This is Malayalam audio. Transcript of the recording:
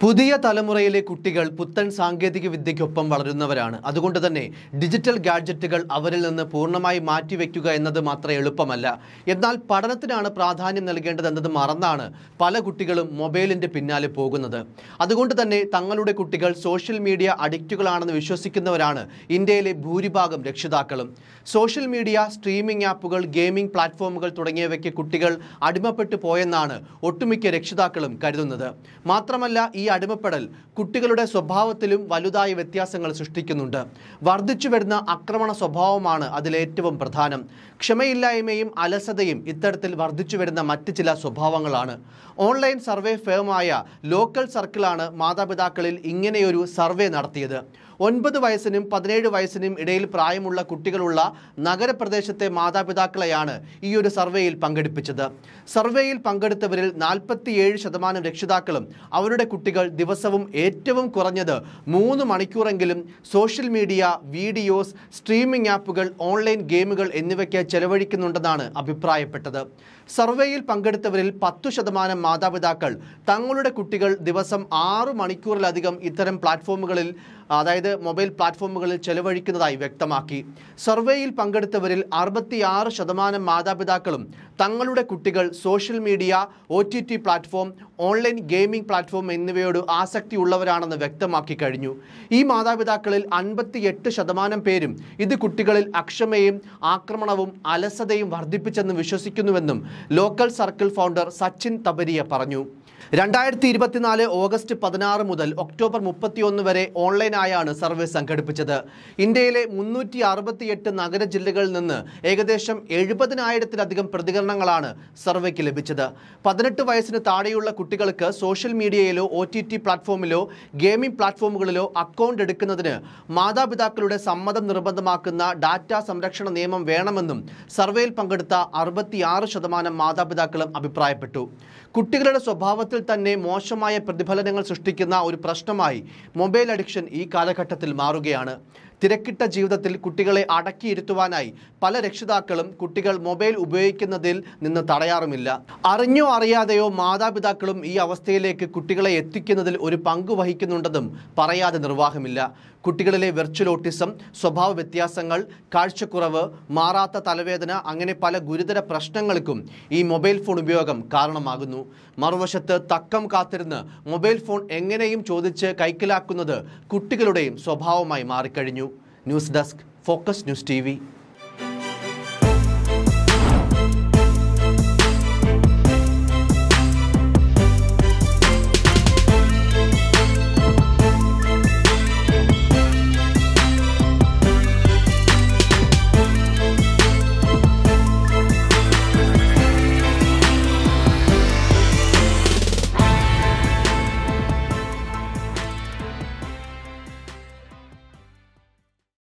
പുതിയ തലമുറയിലെ കുട്ടികൾ പുത്തൻ സാങ്കേതിക വിദ്യയ്ക്കൊപ്പം വളരുന്നവരാണ് അതുകൊണ്ട് തന്നെ ഡിജിറ്റൽ ഗാഡ്ജറ്റുകൾ അവരിൽ നിന്ന് പൂർണ്ണമായി മാറ്റിവെക്കുക എന്നത് മാത്രം എളുപ്പമല്ല എന്നാൽ പഠനത്തിനാണ് പ്രാധാന്യം നൽകേണ്ടത് എന്നത് മറന്നാണ് പല കുട്ടികളും മൊബൈലിൻ്റെ പിന്നാലെ പോകുന്നത് അതുകൊണ്ട് തന്നെ തങ്ങളുടെ കുട്ടികൾ സോഷ്യൽ മീഡിയ അഡിക്റ്റുകളാണെന്ന് വിശ്വസിക്കുന്നവരാണ് ഇന്ത്യയിലെ ഭൂരിഭാഗം രക്ഷിതാക്കളും സോഷ്യൽ മീഡിയ സ്ട്രീമിംഗ് ആപ്പുകൾ ഗെയിമിംഗ് പ്ലാറ്റ്ഫോമുകൾ തുടങ്ങിയവയ്ക്ക് കുട്ടികൾ അടിമപ്പെട്ടു പോയെന്നാണ് ഒട്ടുമിക്ക രക്ഷിതാക്കളും കരുതുന്നത് മാത്രമല്ല ഈ അടിമപ്പെടൽ കുട്ടികളുടെ സ്വഭാവത്തിലും വലുതായ വ്യത്യാസങ്ങൾ സൃഷ്ടിക്കുന്നുണ്ട് വർദ്ധിച്ചു വരുന്ന ആക്രമണ സ്വഭാവമാണ് അതിലേറ്റവും പ്രധാനം ക്ഷമയില്ലായ്മയും അലസതയും ഇത്തരത്തിൽ വർദ്ധിച്ചു വരുന്ന മറ്റ് ചില സ്വഭാവങ്ങളാണ് ഓൺലൈൻ സർവേ ഫേമായ ലോക്കൽ സർക്കിളാണ് മാതാപിതാക്കളിൽ ഇങ്ങനെയൊരു സർവേ നടത്തിയത് ഒൻപത് വയസ്സിനും പതിനേഴ് വയസ്സിനും ഇടയിൽ പ്രായമുള്ള കുട്ടികളുള്ള നഗരപ്രദേശത്തെ മാതാപിതാക്കളെയാണ് ഈ ഒരു സർവേയിൽ പങ്കെടുപ്പിച്ചത് സർവേയിൽ പങ്കെടുത്തവരിൽ നാൽപ്പത്തിയേഴ് ശതമാനം രക്ഷിതാക്കളും അവരുടെ കുട്ടികൾ ദിവസവും ഏറ്റവും കുറഞ്ഞത് മൂന്ന് മണിക്കൂറെങ്കിലും സോഷ്യൽ മീഡിയ വീഡിയോസ് സ്ട്രീമിംഗ് ആപ്പുകൾ ഓൺലൈൻ ഗെയിമുകൾ എന്നിവയ്ക്ക് ചെലവഴിക്കുന്നുണ്ടെന്നാണ് അഭിപ്രായപ്പെട്ടത് സർവേയിൽ പങ്കെടുത്തവരിൽ പത്തു ശതമാനം മാതാപിതാക്കൾ തങ്ങളുടെ കുട്ടികൾ ദിവസം ആറ് മണിക്കൂറിലധികം ഇത്തരം പ്ലാറ്റ്ഫോമുകളിൽ അതായത് മൊബൈൽ പ്ലാറ്റ്ഫോമുകളിൽ ചെലവഴിക്കുന്നതായി വ്യക്തമാക്കി സർവേയിൽ പങ്കെടുത്തവരിൽ അറുപത്തിയാറ് ശതമാനം മാതാപിതാക്കളും തങ്ങളുടെ കുട്ടികൾ social media O T T platform online gaming platform എന്നിവയോട് ആസക്തിയുള്ളവരാണെന്ന് വ്യക്തമാക്കി കഴിഞ്ഞു ഈ മാതാപിതാക്കളിൽ അൻപത്തിയെട്ട് ശതമാനം പേരും ഇത് കുട്ടികളിൽ അക്ഷമയും ആക്രമണവും അലസതയും വർദ്ധിപ്പിച്ചെന്ന് വിശ്വസിക്കുന്നുവെന്നും local circle founder Sachin Tabaria പറഞ്ഞു രണ്ടായിരത്തി ഇരുപത്തിനാല് ഓഗസ്റ്റ് പതിനാറ് മുതൽ ഒക്ടോബർ മുപ്പത്തിയൊന്ന് വരെ ഓൺലൈനായാണ് സർവേ സംഘടിപ്പിച്ചത് ഇന്ത്യയിലെ മുന്നൂറ്റി അറുപത്തിയെട്ട് നഗര ജില്ലകളിൽ നിന്ന് ഏകദേശം എഴുപതിനായിരത്തിലധികം പ്രതികരണങ്ങളാണ് സർവേക്ക് ലഭിച്ചത് പതിനെട്ട് വയസ്സിന് താഴെയുള്ള കുട്ടികൾക്ക് സോഷ്യൽ മീഡിയയിലോ ഒ ടി ടി പ്ലാറ്റ്ഫോമിലോ ഗെയിമിംഗ് പ്ലാറ്റ്ഫോമുകളിലോ അക്കൗണ്ട് എടുക്കുന്നതിന് മാതാപിതാക്കളുടെ സമ്മതം നിർബന്ധമാക്കുന്ന ഡാറ്റ സംരക്ഷണ നിയമം വേണമെന്നും സർവേയിൽ പങ്കെടുത്ത അറുപത്തിയാറ് ശതമാനം മാതാപിതാക്കളും അഭിപ്രായപ്പെട്ടു കുട്ടികളുടെ സ്വഭാവത്തിൽ തന്നെ മോശമായ പ്രതിഫലനങ്ങൾ സൃഷ്ടിക്കുന്ന ഒരു പ്രശ്നമായി മൊബൈൽ അഡിക്ഷൻ ഈ കാലഘട്ടത്തിൽ മാറുകയാണ് തിരക്കിട്ട ജീവിതത്തിൽ കുട്ടികളെ അടക്കിയിരുത്തുവാനായി പല രക്ഷിതാക്കളും കുട്ടികൾ മൊബൈൽ ഉപയോഗിക്കുന്നതിൽ നിന്ന് തടയാറുമില്ല അറിഞ്ഞോ അറിയാതെയോ മാതാപിതാക്കളും ഈ അവസ്ഥയിലേക്ക് കുട്ടികളെ എത്തിക്കുന്നതിൽ ഒരു പങ്ക് വഹിക്കുന്നുണ്ടെന്നും പറയാതെ നിർവാഹമില്ല കുട്ടികളിലെ വെർച്വൽ ഓട്ടിസം സ്വഭാവ വ്യത്യാസങ്ങൾ കാഴ്ചക്കുറവ് മാറാത്ത തലവേദന അങ്ങനെ പല ഗുരുതര പ്രശ്നങ്ങൾക്കും ഈ മൊബൈൽ ഫോൺ ഉപയോഗം കാരണമാകുന്നു മറുവശത്ത് തക്കം കാത്തിരുന്ന് മൊബൈൽ ഫോൺ എങ്ങനെയും ചോദിച്ച് കൈക്കലാക്കുന്നത് കുട്ടികളുടെയും സ്വഭാവമായി മാറിക്കഴിഞ്ഞു news desk focus news T